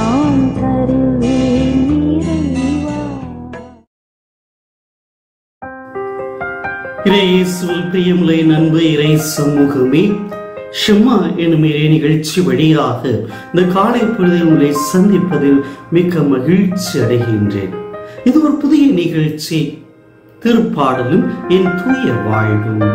நான் தருவேன் இறைவா இறையேசுவில் பிரியமுலை நண்பு இறை சமூகமே ஷம்மா எனும் இறை நிகழ்ச்சி வழியாக இந்த காலை பொழுதில் உங்களை சந்திப்பதில் மிக்க மகிழ்ச்சி அடைகின்றேன் இது ஒரு புதிய நிகழ்ச்சி திருப்பாடலும் என் தூய வாழ்வும்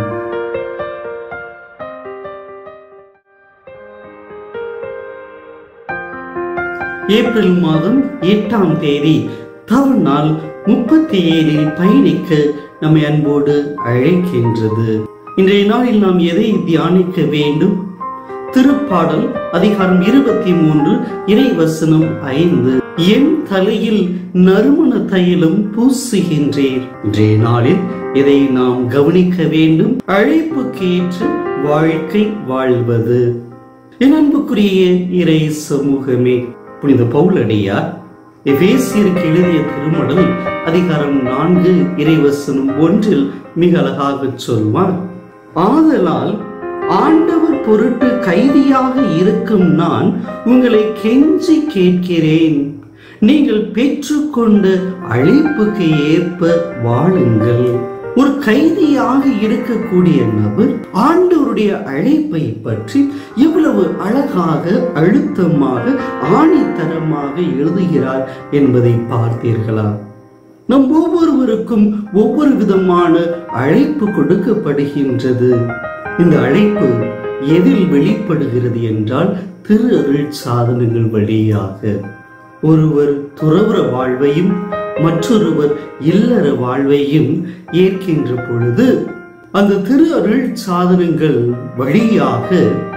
ஏப்ரல் மாதம் எட்டாம் தேதி தவநாள் முப்பத்தி ஏழில் பயணிக்க நம்மை அன்போடு அழைக்கின்றது இன்றைய நாளில் நாம் எதை தியானிக்க வேண்டும் திருப்பாடல் அதிகாரம் இருபத்தி மூன்று இறைவசனம் ஐந்து என் தலையில் நறுமண தைலம் பூசுகின்றேன் இன்றைய நாளில் இதை நாம் கவனிக்க வேண்டும் அழைப்புக்கு ஏற்று வாழ்க்கை வாழ்வது என் அன்புக்குரிய இறை சமூகமே புனித பவுலடியார் எபேசியருக்கு எழுதிய திருமடல் அதிகாரம் நான்கு இறைவசனம் ஒன்றில் மிக அழகாக சொல்வார் ஆதலால் ஆண்டவர் பொருட்டு கைதியாக இருக்கும் நான் உங்களை கெஞ்சி கேட்கிறேன் நீங்கள் பெற்றுக்கொண்ட அழைப்புக்கு ஏற்ப வாழுங்கள் ஒரு கைதியாக இருக்கக்கூடிய நபர் ஆண்டவருடைய அழைப்பை பற்றி எவ்வளவு அழகாக அழுத்தமாக ஆணித்தரமாக எழுதுகிறார் என்பதை பார்த்தீர்களா நம் ஒவ்வொருவருக்கும் ஒவ்வொரு விதமான அழைப்பு கொடுக்கப்படுகின்றது இந்த அழைப்பு எதில் வெளிப்படுகிறது என்றால் திரு அருள் சாதனங்கள் வழியாக ஒருவர் துறவற வாழ்வையும் மற்றொருவர் இல்லற வாழ்வையும் ஏற்கின்ற பொழுது அந்த திரு அருள் சாதனங்கள் வழியாக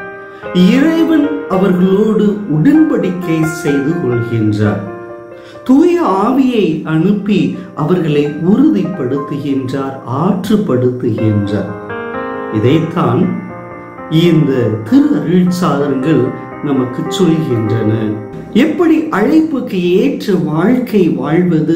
இறைவன் அவர்களோடு உடன்படிக்கை செய்து கொள்கின்றார் தூய ஆவியை அனுப்பி அவர்களை உறுதிப்படுத்துகின்றார் ஆற்றுப்படுத்துகின்றார் இதைத்தான் இந்த திரு அருள் சாதனங்கள் நமக்கு சொல்கின்றன எப்படி அழைப்புக்கு ஏற்ற வாழ்க்கை வாழ்வது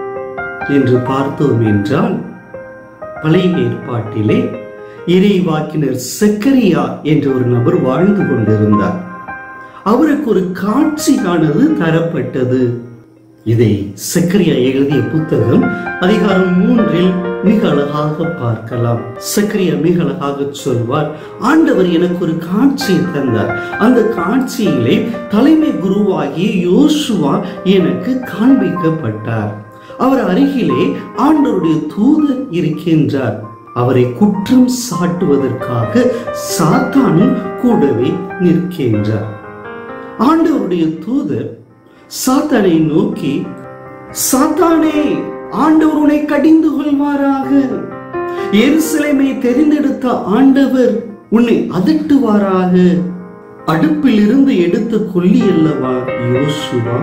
என்று பார்த்தோம் என்றால் பழைய ஏற்பாட்டிலே இறைவாக்கினர் செக்கரியா என்ற ஒரு நபர் வாழ்ந்து கொண்டிருந்தார் அவருக்கு ஒரு காட்சியானது தரப்பட்டது இதை சக்கரியா எழுதிய புத்தகம் அதிகாரம் மூன்றில் மிக அழகாக பார்க்கலாம் சக்கரியா மிக அழகாக சொல்வார் ஆண்டவர் எனக்கு ஒரு காட்சியை தந்தார் அந்த காட்சியிலே தலைமை குருவாகிய யோசுவா எனக்கு காண்பிக்கப்பட்டார் அவர் அருகிலே ஆண்டவருடைய தூதர் இருக்கின்றார் அவரை குற்றம் சாட்டுவதற்காக சாத்தானும் கூடவே நிற்கின்றார் ஆண்டவருடைய தூதர் சாத்தானை நோக்கி சாத்தானே ஆண்டவர் உன்னை கடிந்து கொள்வாராக எருசலேமை தெரிந்தெடுத்த ஆண்டவர் உன்னை அதட்டுவாராக அடுப்பில் இருந்து எடுத்த கொல்லி அல்லவா யோசுவா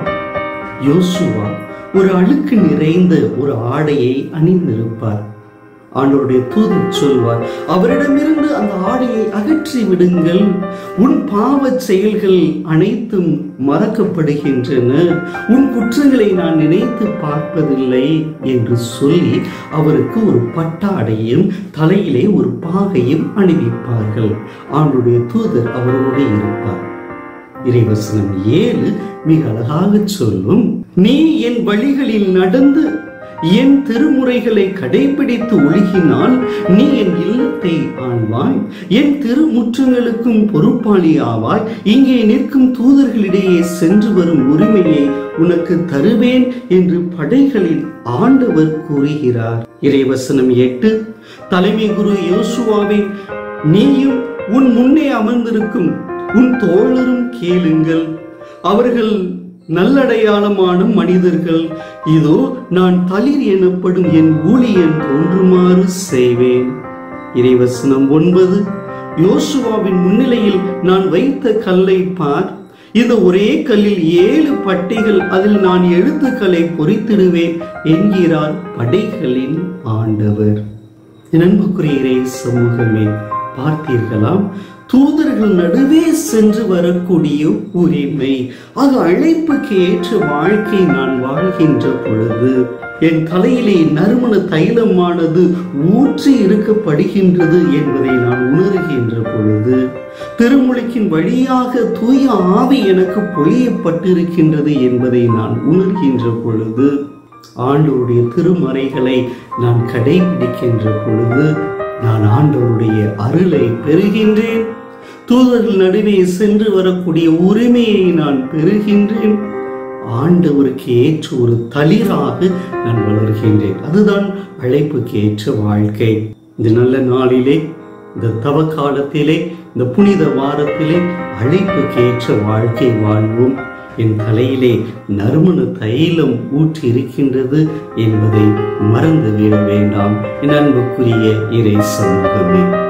யோசுவா ஒரு அழுக்கு நிறைந்த ஒரு ஆடையை அணிந்திருப்பார் ஆண்டவருடைய தூதர் சொல்வார் அவரிடமிருந்து அந்த ஆடையை அகற்றி விடுங்கள் உன் பாவச் செயல்கள் அனைத்தும் மறக்கப்படுகின்றன உன் குற்றங்களை நான் நினைத்து பார்ப்பதில்லை என்று சொல்லி அவருக்கு ஒரு பட்டாடையும் தலையிலே ஒரு பாகையும் அணிவிப்பார்கள் ஆண்டுடைய தூதர் அவரோடு இருப்பார் இறைவசனம் ஏழு மிக அழகாக சொல்லும் நீ என் வழிகளில் நடந்து என் திருமுறைகளை கடைபிடித்து ஒழுகினால் நீ என் இல்லத்தை ஆழ்வாய் என் திருமுற்றங்களுக்கும் பொறுப்பாளி ஆவாய் இங்கே நிற்கும் தூதர்களிடையே சென்று வரும் உரிமையை உனக்கு தருவேன் என்று படைகளில் ஆண்டவர் கூறுகிறார் இறைவசனம் எட்டு தலைமை குரு யோசுவாவே நீயும் உன் முன்னே அமர்ந்திருக்கும் உன் தோழரும் கேளுங்கள் அவர்கள் நல்லடையாளமான மனிதர்கள் இதோ நான் தளிர் எனப்படும் என் ஊழியன் தோன்றுமாறு செய்வேன் இறைவசனம் ஒன்பது யோசுவாவின் முன்னிலையில் நான் வைத்த கல்லை பார் இந்த ஒரே கல்லில் ஏழு பட்டைகள் அதில் நான் எழுத்துக்களை பொறித்திடுவேன் என்கிறார் படைகளின் ஆண்டவர் என் அன்புக்குரிய இறை சமூகமே பார்த்தீர்களாம் தூதர்கள் நடுவே சென்று வரக்கூடிய உரிமை அது அழைப்புக்கு ஏற்ற வாழ்க்கை நான் வாழ்கின்ற பொழுது என் தலையிலே நறுமண தைலமானது ஊற்றி இருக்கப்படுகின்றது என்பதை நான் உணர்கின்ற பொழுது திருமுழுக்கின் வழியாக தூய ஆவி எனக்கு பொழியப்பட்டிருக்கின்றது என்பதை நான் உணர்கின்ற பொழுது ஆண்டவருடைய திருமறைகளை நான் கடைபிடிக்கின்ற பொழுது நான் ஆண்டவருடைய அருளை பெறுகின்றேன் தூதர்கள் நடுவே சென்று வரக்கூடிய உரிமையை நான் பெறுகின்றேன் ஆண்டவருக்கு ஏற்ற ஒரு தளிராக நான் வளர்கின்றேன் அதுதான் அழைப்புக்கு ஏற்ற வாழ்க்கை இந்த நல்ல நாளிலே இந்த தவ காலத்திலே இந்த புனித வாரத்திலே அழைப்புக்கு ஏற்ற வாழ்க்கை வாழ்வோம் என் தலையிலே நறுமண தைலம் ஊற்றி இருக்கின்றது என்பதை மறந்து விட வேண்டாம் என் அன்புக்குரிய இறை சமூகமே